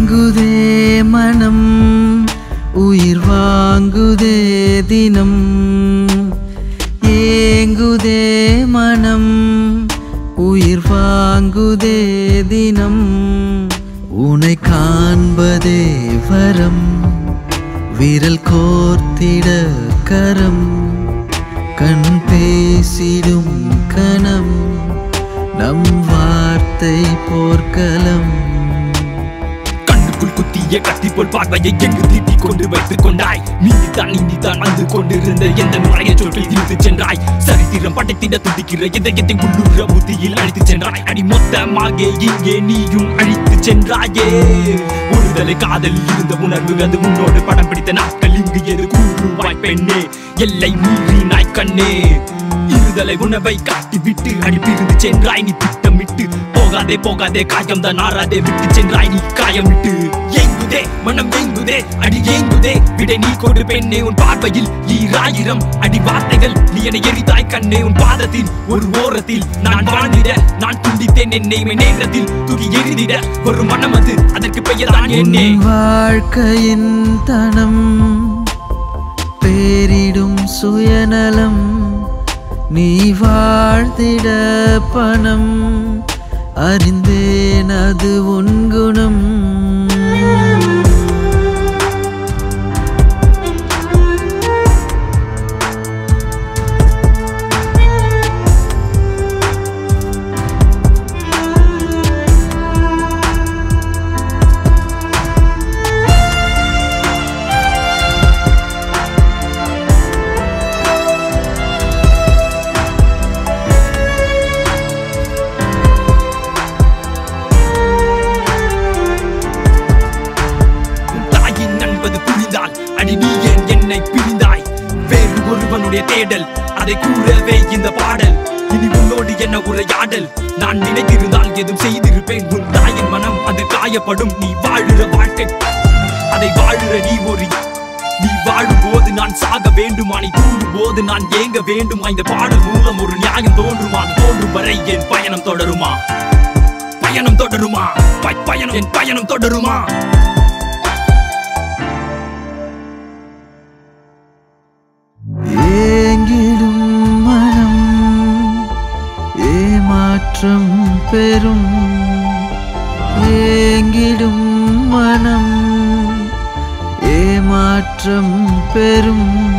ஏங்குதே மனம் உயிர் வாங்குதே தினம் ஏங்குதே மனம் உயிர் வாங்குதே தினம் உனை காண்பதே வரம் விரல் கோர்த்திட கரம் கண் பேசிடும் கணம் நம் வார்த்தை போர்க்களம் கண்ணுக்குள் குத்திய கத்தி போல் பார்வையை எங்கு தீட்டி கொண்டு வைத்துக் கொண்டாய் நீதித்தான் நீதித்தான் வந்து கொண்டிருந்த எந்த நுழைய சொற்கள் இழுத்து சென்றாய் சரித்திரம் படைத்திட துடிக்கிற இதயத்தை உள்ளுற புத்தியில் அழித்து சென்றாய் அடி மொத்தமாக இங்கே நீயும் அழித்து சென்றாயே ஒருதலை காதலில் இருந்த உணர்வு அது உன்னோடு படம் பிடித்த நாட்கள் இங்கு எது கூறுவாய் பெண்ணே எல்லை மீறி நாய் கண்ணே இருதலை உணவை காட்டி விட்டு அடிப்பிருந்து சென்றாய் நீ திட்டமிட்டு போகாதே போகாதே காயம் தான் ஆறாதே விட்டு சென்றாய் நீ காயமிட்டு ஏங்குதே மனம் ஏங்குதே அடி ஏங்குதே விடை நீ கொடு பெண்ணே உன் பார்வையில் ஈராயிரம் அடி வார்த்தைகள் நீ என எரிதாய் கண்ணே உன் பாதத்தில் ஒரு ஓரத்தில் நான் வாழ்ந்திட நான் துண்டித்தேன் என்னை நேரத்தில் தூக்கி எரிந்திட ஒரு மனம் அது அதற்கு பெயர் தான் என்னே உன் வாழ்க்கையின் தனம் பேரிடும் சுயநலம் நீ வாழ்ந்திட பணம் அறிந்தேன் அது உன் குணம் உன் தாயின் நண்பது புரிந்தால் அடி நீ ஏன் என்னை பிரிந்தாய் வேறு ஒருவனுடைய தேடல் அதை கூறவே இந்த பாடல் இனி உன்னோடு என்ன உரையாடல் நான் நினைத்திருந்தால் எதுவும் செய்திருப்பேன் உன் தாயின் மனம் அது காயப்படும் நீ வாழுற வாழ்க்கை அதை வாழுற நீ ஒரு நீ வாழும் போது நான் சாக வேண்டுமா நீ தூங்கும் போது நான் ஏங்க வேண்டுமா இந்த பாடல் மூலம் ஒரு நியாயம் தோன்றுமா அது தோன்றும் வரை என் பயணம் தொடருமா பயணம் தொடருமா ப- பயணம் என் பயணம் தொடருமா ஏங்கிடும் மனம் ஏமாற்றம் பெறும் ஏங்கிடும் மனம் ஏமாற்றம் பெறும்